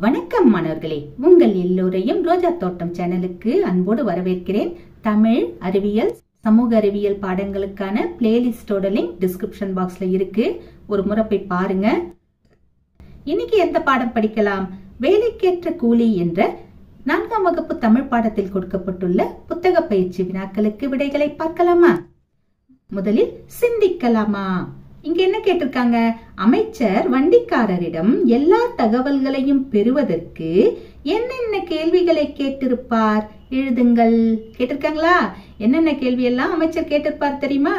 வணக்கம் மாணவர்களே உங்கள் எல்லோரையும் ரோஜா தோட்டம் சேனலுக்கு அன்போடு வரவேற்கிறேன் தமிழ் அறிவியல் சமூக அறிவியல் பாடங்களுக்கான பிளேலிஸ்டோட லிங்க் டிஸ்கிரிப்ஷன் பாக்ஸ்ல இருக்கு ஒரு முறை போய் பாருங்க இன்னைக்கு எந்த பாடம் படிக்கலாம் வேலைக்கேற்ற கூலி என்ற நான்காம் வகுப்பு தமிழ் பாடத்தில் கொடுக்கப்பட்டுள்ள புத்தக பயிற்சி வினாக்களுக்கு விடைகளை பார்க்கலாமா முதலில் சிந்திக்கலாமா இங்க என்ன கேட்டிருக்காங்க அமைச்சர் வண்டிக்காரரிடம் எல்லா தகவல்களையும் பெறுவதற்கு என்னென்ன கேள்விகளை கேட்டிருப்பார் எழுதுங்கள் கேட்டிருக்காங்களா என்னென்ன கேள்வி எல்லாம் அமைச்சர் கேட்டிருப்பார் தெரியுமா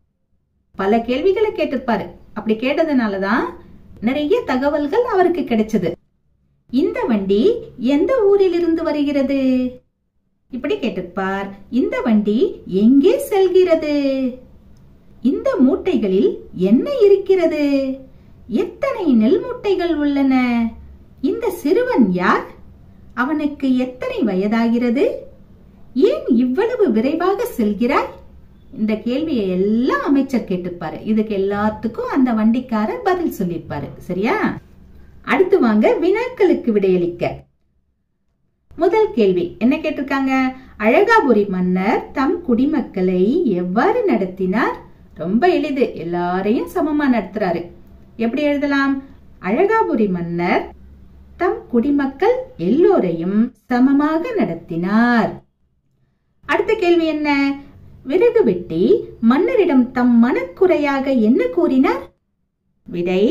பல கேள்விகளை கேட்டிருப்பாரு அப்படி கேட்டதுனாலதான் நிறைய தகவல்கள் அவருக்கு கிடைச்சது இந்த வண்டி எந்த ஊரில் இருந்து வருகிறது இப்படி கேட்டிருப்பார் இந்த வண்டி எங்கே செல்கிறது இந்த மூட்டைகளில் என்ன இருக்கிறது எத்தனை நெல் மூட்டைகள் உள்ளன இந்த சிறுவன் யார் அவனுக்கு எத்தனை வயதாகிறது ஏன் இவ்வளவு விரைவாக செல்கிறாய் இந்த கேள்வியை எல்லாம் அமைச்சர் கேட்டிருப்பாரு இதுக்கு எல்லாத்துக்கும் அந்த வண்டிக்காரர் பதில் சொல்லியிருப்பாரு சரியா அடுத்து வாங்க வினாக்களுக்கு விடையளிக்க முதல் கேள்வி என்ன கேட்டிருக்காங்க அழகாபுரி மன்னர் தம் குடிமக்களை எவ்வாறு நடத்தினார் ரொம்ப எளிது எல்லாரையும் சமமா நடத்துறாரு எப்படி எழுதலாம் அழகாபுரி மன்னர் தம் குடிமக்கள் எல்லோரையும் சமமாக நடத்தினார் அடுத்த கேள்வி என்ன விறகு வெட்டி மன்னரிடம் தம் மனக்குறையாக என்ன கூறினார் விடை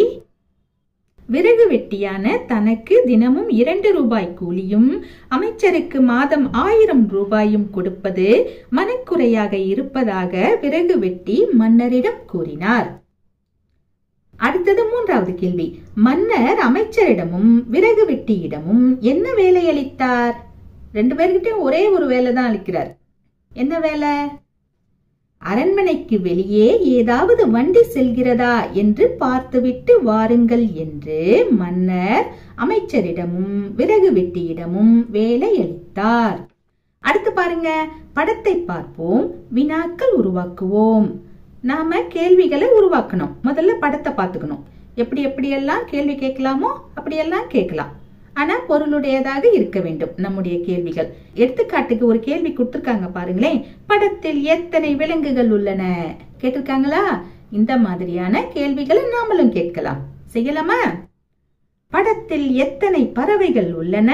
விறகு வெட்டியான தனக்கு தினமும் இரண்டு ரூபாய் கூலியும் அமைச்சருக்கு மாதம் ஆயிரம் ரூபாயும் கொடுப்பது மனக்குறையாக இருப்பதாக விறகு வெட்டி மன்னரிடம் கூறினார் அடுத்தது மூன்றாவது கேள்வி மன்னர் அமைச்சரிடமும் விறகு வெட்டியிடமும் என்ன வேலை அளித்தார் ரெண்டு பேர்கிட்டயும் ஒரே ஒரு வேலை தான் அளிக்கிறார் என்ன வேலை அரண்மனைக்கு வெளியே ஏதாவது வண்டி செல்கிறதா என்று பார்த்துவிட்டு வாருங்கள் என்று மன்னர் அமைச்சரிடமும் விறகு வெட்டியிடமும் வேலை அளித்தார் அடுத்து பாருங்க படத்தை பார்ப்போம் வினாக்கள் உருவாக்குவோம் நாம கேள்விகளை உருவாக்கணும் முதல்ல படத்தை பார்த்துக்கணும் எப்படி எப்படியெல்லாம் கேள்வி கேட்கலாமோ அப்படியெல்லாம் கேட்கலாம் ஆனா பொருளுடையதாக இருக்க வேண்டும் நம்முடைய கேள்விகள் எடுத்துக்காட்டுக்கு ஒரு கேள்வி கொடுத்திருக்காங்க பாருங்களேன் படத்தில் எத்தனை விலங்குகள் உள்ளன கேட்டிருக்காங்களா இந்த மாதிரியான கேள்விகளை நாமளும் கேட்கலாம் செய்யலாமா படத்தில் எத்தனை பறவைகள் உள்ளன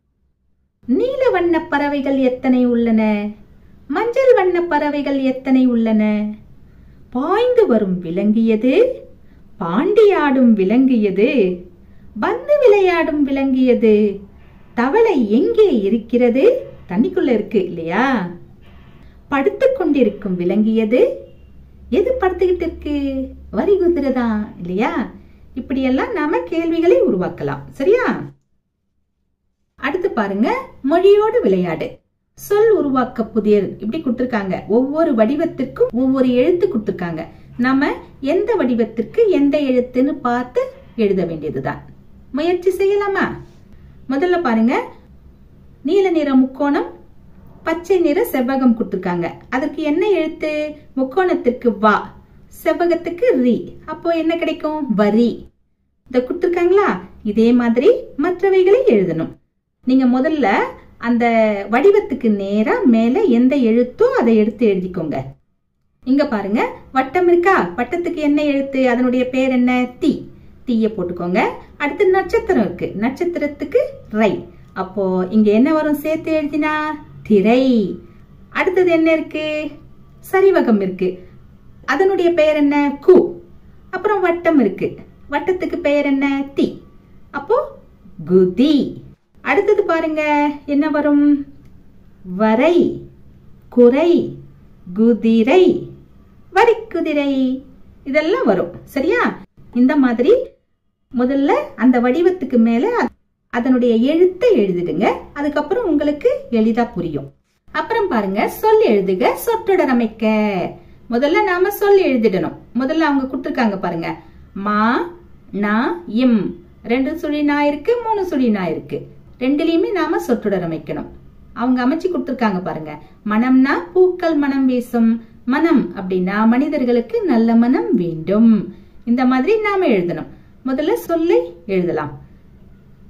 நீல வண்ண பறவைகள் எத்தனை உள்ளன மஞ்சள் வண்ண பறவைகள் எத்தனை உள்ளன பாய்ந்து வரும் விலங்கியது பாண்டியாடும் விலங்கியது பந்து விளையாடும் விளங்கியது தவளை எங்கே இருக்கிறது தண்ணிக்குள்ள இருக்கு இல்லையா படுத்து கொண்டிருக்கும் விளங்கியது எது படுத்துக்கிட்டு இருக்கு வரி குதிரைதா இல்லையா இப்படியெல்லாம் நாம கேள்விகளை உருவாக்கலாம் சரியா அடுத்து பாருங்க மொழியோடு விளையாடு சொல் உருவாக்க புதியல் இப்படி கொடுத்திருக்காங்க ஒவ்வொரு வடிவத்திற்கும் ஒவ்வொரு எழுத்து கொடுத்திருக்காங்க நாம எந்த வடிவத்திற்கு எந்த எழுத்துன்னு பார்த்து எழுத வேண்டியதுதான் முயற்சி செய்யலாமா முதல்ல பாருங்க நீல நிற முக்கோணம் பச்சை நிற செவ்வகம் கொடுத்திருக்காங்க அதற்கு என்ன எழுத்து முக்கோணத்திற்கு வா செவ்வகத்துக்கு ரி அப்போ என்ன கிடைக்கும் வரி இத கொடுத்திருக்காங்களா இதே மாதிரி மற்றவைகளை எழுதணும் நீங்க முதல்ல அந்த வடிவத்துக்கு நேரா மேல எந்த எழுத்தோ அதை எடுத்து எழுதிக்கோங்க இங்க பாருங்க வட்டம் இருக்கா வட்டத்துக்கு என்ன எழுத்து அதனுடைய பேர் என்ன தீ தீய போட்டுக்கோங்க அடுத்து நட்சத்திரம் இருக்கு நட்சத்திரத்துக்கு ரை அப்போ இங்க என்ன வரும் சேர்த்து எழுதினா திரை அடுத்தது என்ன இருக்கு சரிவகம் இருக்கு அதனுடைய பெயர் என்ன கு அப்புறம் வட்டம் இருக்கு வட்டத்துக்கு பெயர் என்ன தி அப்போ குதி அடுத்தது பாருங்க என்ன வரும் வரை குறை குதிரை வரிக்குதிரை இதெல்லாம் வரும் சரியா இந்த மாதிரி முதல்ல அந்த வடிவத்துக்கு மேல அதனுடைய எழுத்தை எழுதிடுங்க அதுக்கப்புறம் உங்களுக்கு எளிதா புரியும் அப்புறம் பாருங்க சொல் எழுதுக சொற்றொடர் அமைக்க முதல்ல நாம சொல் எழுதிடணும் முதல்ல அவங்க கொடுத்துருக்காங்க பாருங்க மா நா இம் ரெண்டு சுழி நா இருக்கு மூணு சுழி நா இருக்கு ரெண்டுலயுமே நாம சொற்றொடர் அமைக்கணும் அவங்க அமைச்சு கொடுத்துருக்காங்க பாருங்க மனம்னா பூக்கள் மனம் வீசும் மனம் அப்படின்னா மனிதர்களுக்கு நல்ல மனம் வேண்டும் இந்த மாதிரி நாம எழுதணும் முதல்ல சொல்லை எழுதலாம்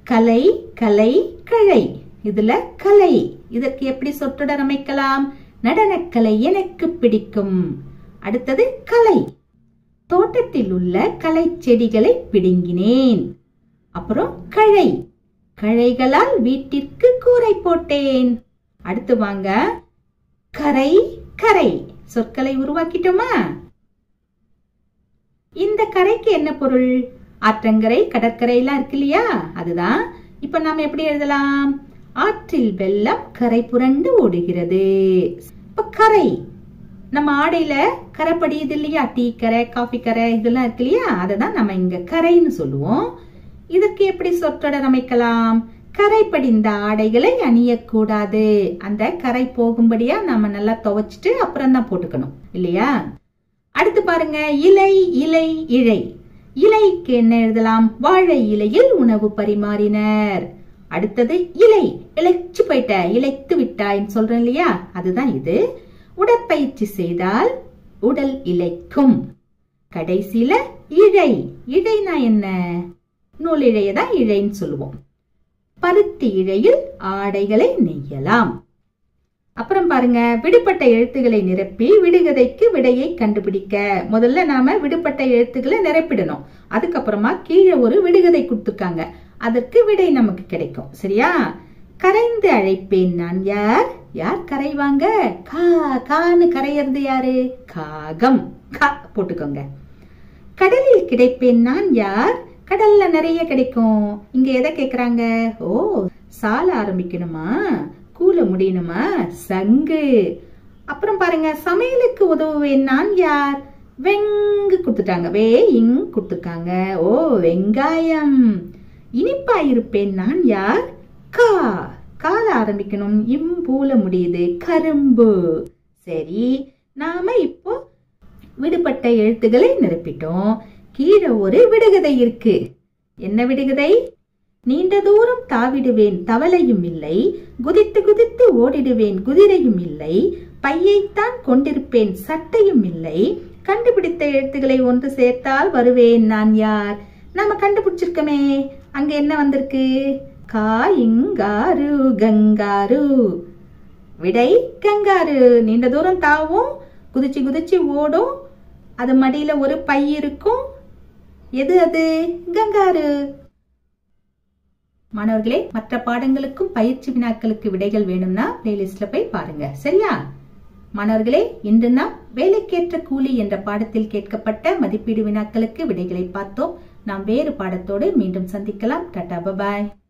கலை கலை கழை இதுல கலை இதற்கு எப்படி சொற்றொடர் அமைக்கலாம் நடனக்கலை எனக்கு பிடிக்கும் அடுத்தது கலை தோட்டத்தில் உள்ள களை செடிகளை பிடுங்கினேன் அப்புறம் கழை கழைகளால் வீட்டிற்கு கூரை போட்டேன் அடுத்து வாங்க கரை கரை சொற்களை உருவாக்கிட்டோமா இந்த கரைக்கு என்ன பொருள் ஆற்றங்கரை கடற்கரை எல்லாம் இருக்கு இல்லையா அதுதான் இப்ப நாம எப்படி எழுதலாம் ஆற்றில் வெள்ளம் கரை புரண்டு ஓடுகிறது இப்ப கரை நம்ம ஆடையில கரை படியுது இல்லையா டீ கரை காஃபி கரை இதெல்லாம் இருக்கு இல்லையா அதை தான் நம்ம இங்க கரைன்னு சொல்லுவோம் இதற்கு எப்படி சொற்றொடர் அமைக்கலாம் கரை படிந்த ஆடைகளை அணியக்கூடாது அந்த கரை போகும்படியா நாம நல்லா துவைச்சிட்டு அப்புறம் தான் போட்டுக்கணும் இல்லையா அடுத்து பாருங்க இலை இலை இழை இலைக்கு என்ன எழுதலாம் வாழை இலையில் உணவு பரிமாறினர் அடுத்தது இலை இழைச்சு போயிட்ட இழைத்து விட்டாய்ன்னு சொல்றேன் இல்லையா அதுதான் இது உடற்பயிற்சி செய்தால் உடல் இழைக்கும் கடைசியில இழை இழைனா என்ன நூல் இழையை தான் இழைன்னு சொல்லுவோம் பருத்தி இழையில் ஆடைகளை நெய்யலாம் அப்புறம் பாருங்க விடுபட்ட எழுத்துக்களை நிரப்பி விடுகதைக்கு விடையை கண்டுபிடிக்க முதல்ல நாம விடுபட்ட எழுத்துக்களை நிரப்பிடணும் அதுக்கப்புறமா கீழே ஒரு விடுகதை கொடுத்துருக்காங்க அதற்கு விடை நமக்கு கிடைக்கும் சரியா கரைந்து அழைப்பேன் நான் யார் யார் கரைவாங்க கா கான்னு கரையிறது யாரு காகம் கா போட்டுக்கோங்க கடலில் கிடைப்பேன் நான் யார் கடல்ல நிறைய கிடைக்கும் இங்க எதை கேக்குறாங்க ஓ சால ஆரம்பிக்கணுமா கூல முடியணுமா சங்கு அப்புறம் பாருங்க சமையலுக்கு உதவுவேன் நான் யார் வெங்கு கொடுத்துட்டாங்க வே இங் கொடுத்துருக்காங்க ஓ வெங்காயம் இனிப்பா இருப்பேன் நான் யார் கா கால ஆரம்பிக்கணும் இம் பூல முடியுது கரும்பு சரி நாம இப்போ விடுபட்ட எழுத்துக்களை நிரப்பிட்டோம் கீழே ஒரு விடுகதை இருக்கு என்ன விடுகதை நீண்ட தூரம் தாவிடுவேன் தவளையும் இல்லை குதித்து குதித்து ஓடிடுவேன் குதிரையும் இல்லை பையைத்தான் கொண்டிருப்பேன் சட்டையும் இல்லை கண்டுபிடித்த எழுத்துக்களை ஒன்று சேர்த்தால் வருவேன் நான் யார் நாம கண்டுபிடிச்சிருக்கோமே அங்க என்ன வந்திருக்கு கா இங்காரு கங்காரு விடை கங்காரு நீண்ட தூரம் தாவும் குதிச்சு குதிச்சு ஓடும் அது மடியில ஒரு பை இருக்கும் எது அது கங்காரு மாணவர்களே மற்ற பாடங்களுக்கும் பயிற்சி வினாக்களுக்கு விடைகள் வேணும்னா பிளேலிஸ்ட்ல போய் பாருங்க சரியா மாணவர்களே இன்று நாம் வேலைக்கேற்ற கூலி என்ற பாடத்தில் கேட்கப்பட்ட மதிப்பீடு வினாக்களுக்கு விடைகளை பார்த்தோம் நாம் வேறு பாடத்தோடு மீண்டும் சந்திக்கலாம் டாடா பபாய்